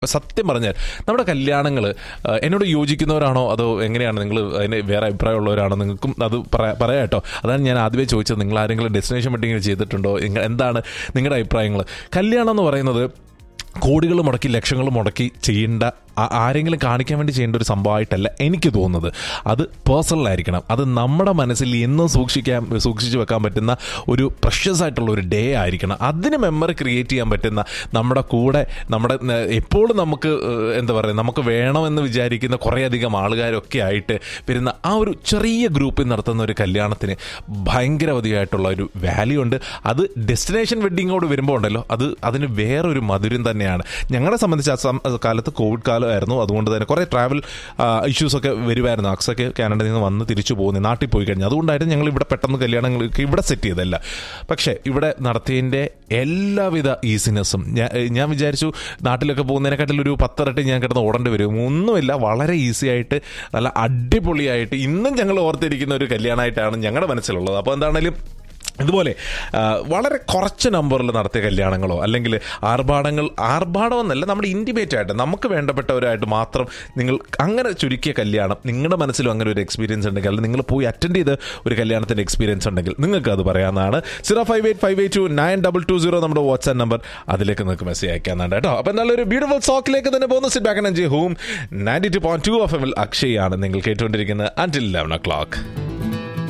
സത്യം പറഞ്ഞാൽ നമ്മുടെ കല്യാണങ്ങൾ എന്നോട് യോജിക്കുന്നവരാണോ അതോ എങ്ങനെയാണ് നിങ്ങൾ അതിന് വേറെ അഭിപ്രായമുള്ളവരാണോ നിങ്ങൾക്കും അത് പറയാ പറയാം കേട്ടോ അതാണ് ഞാൻ ആദ്യമേ ചോദിച്ചത് നിങ്ങൾ ആരെങ്കിലും ഡെസ്റ്റിനേഷൻ വെഡിങ് ചെയ്തിട്ടുണ്ടോ ഇങ്ങ- എന്താണ് നിങ്ങളുടെ അഭിപ്രായങ്ങൾ കല്യാണം എന്ന് പറയുന്നത് കോടികൾ മുടക്കി ലക്ഷങ്ങൾ മുടക്കി ചെയ്യേണ്ട ആ- ആരെങ്കിലും കാണിക്കാൻ വേണ്ടി ചെയ്യേണ്ട ഒരു സംഭവമായിട്ടല്ല എനിക്ക് തോന്നുന്നത് അത് പേഴ്സണൽ ആയിരിക്കണം അത് നമ്മുടെ മനസ്സിൽ എന്നും സൂക്ഷിക്കാൻ സൂക്ഷിച്ചു വെക്കാൻ പറ്റുന്ന ഒരു പ്രഷ്യസ് ആയിട്ടുള്ള ഒരു ഡേ ആയിരിക്കണം അതിന് മെമ്മറി ക്രിയേറ്റ് ചെയ്യാൻ പറ്റുന്ന നമ്മുടെ കൂടെ നമ്മുടെ ന- എപ്പോഴും നമുക്ക് ഏഹ്, എന്താ പറയുക നമുക്ക് വേണമെന്ന് വിചാരിക്കുന്ന കുറേയധികം ആളുകാരൊക്കെ ആയിട്ട് വരുന്ന ആ ഒരു ചെറിയ ഗ്രൂപ്പിൽ നടത്തുന്ന ഒരു കല്യാണത്തിന് ഭയങ്കരവധിയായിട്ടുള്ള ഒരു വാല്യൂ ഉണ്ട് അത് ഡെസ്റ്റിനേഷൻ വെഡിങ്ങോട് വരുമ്പോൾ ഉണ്ടല്ലോ അത് അതിന് വേറൊരു മധുരം തന്നെയാണ് ഞങ്ങളെ സംബന്ധിച്ച് ആ സം- കാലത്ത് കോവിഡ് കാലമായിരുന്നു അതുകൊണ്ട് തന്നെ കുറേ ട്രാവൽ ഇഷ്യൂസ് ഒക്കെ വരുമായിരുന്നു അക്സൊക്കെ കാനഡയിൽ നിന്ന് വന്ന് തിരിച്ചു പോകുന്നത് നാട്ടിൽ പോയി കഴിഞ്ഞു അതുകൊണ്ടായിരുന്നു ഞങ്ങൾ ഇവിടെ പെട്ടെന്ന് കല്യാണങ്ങൾക്ക് ഇവിടെ സെറ്റ് ചെയ്തല്ല പക്ഷേ ഇവിടെ നടത്തിയതിൻ്റെ എല്ലാവിധ ഈസിനെസ്സും ഞാൻ ഞാൻ വിചാരിച്ചു നാട്ടിലൊക്കെ പോകുന്നതിനെക്കാട്ടിൽ ഒരു പത്തിരട്ടി ഞാൻ കിടന്ന് ഓടേണ്ടി വരും ഒന്നുമില്ല വളരെ ഈസി ആയിട്ട് നല്ല അടിപൊളിയായിട്ട് ഇന്നും ഞങ്ങൾ ഓർത്തിരിക്കുന്ന ഒരു കല്യാണമായിട്ടാണ് ഞങ്ങളുടെ മനസ്സിലുള്ളത് അപ്പോൾ എന്താണേലും ഇതുപോലെ ആ, വളരെ കുറച്ച് നമ്പറിൽ നടത്തിയ കല്യാണങ്ങളോ അല്ലെങ്കിൽ ആർഭാടങ്ങൾ ആർഭാടമെന്നല്ല നമ്മുടെ ഇൻറ്റിമേറ്റ് ആയിട്ട് നമുക്ക് വേണ്ടപ്പെട്ടവരായിട്ട് മാത്രം നിങ്ങൾ അങ്ങനെ ചുരുക്കിയ കല്യാണം നിങ്ങളുടെ മനസ്സിലും അങ്ങനെ ഒരു എക്സ്പീരിയൻസ് ഉണ്ടെങ്കിൽ അല്ലെങ്കിൽ നിങ്ങൾ പോയി അറ്റൻഡ് ചെയ്ത് ഒരു കല്യാണത്തിൻ്റെ എക്സ്പീരിയൻസ് ഉണ്ടെങ്കിൽ നിങ്ങൾക്ക് അത് പറയാവുന്നതാണ് zero five eight five eight two nine double two zero നമ്മുടെ വാട്സ്ആപ്പ് നമ്പർ അതിലേക്ക് നിങ്ങൾക്ക് മെസ്സേജ് അയക്കാന്നുണ്ട് കേട്ടോ അപ്പോൾ നല്ലൊരു ബ്യൂട്ടിഫുൾ സോക്കിലേക്ക് തന്നെ പോകുന്ന sit back and home ninety two point two F എമ്മിൽ അക്ഷയാണ് നിങ്ങൾ കേട്ടുകൊണ്ടിരിക്കുന്നത് അൻറ്റിൽ ലെവൻ ഒ ക്ലോക്ക്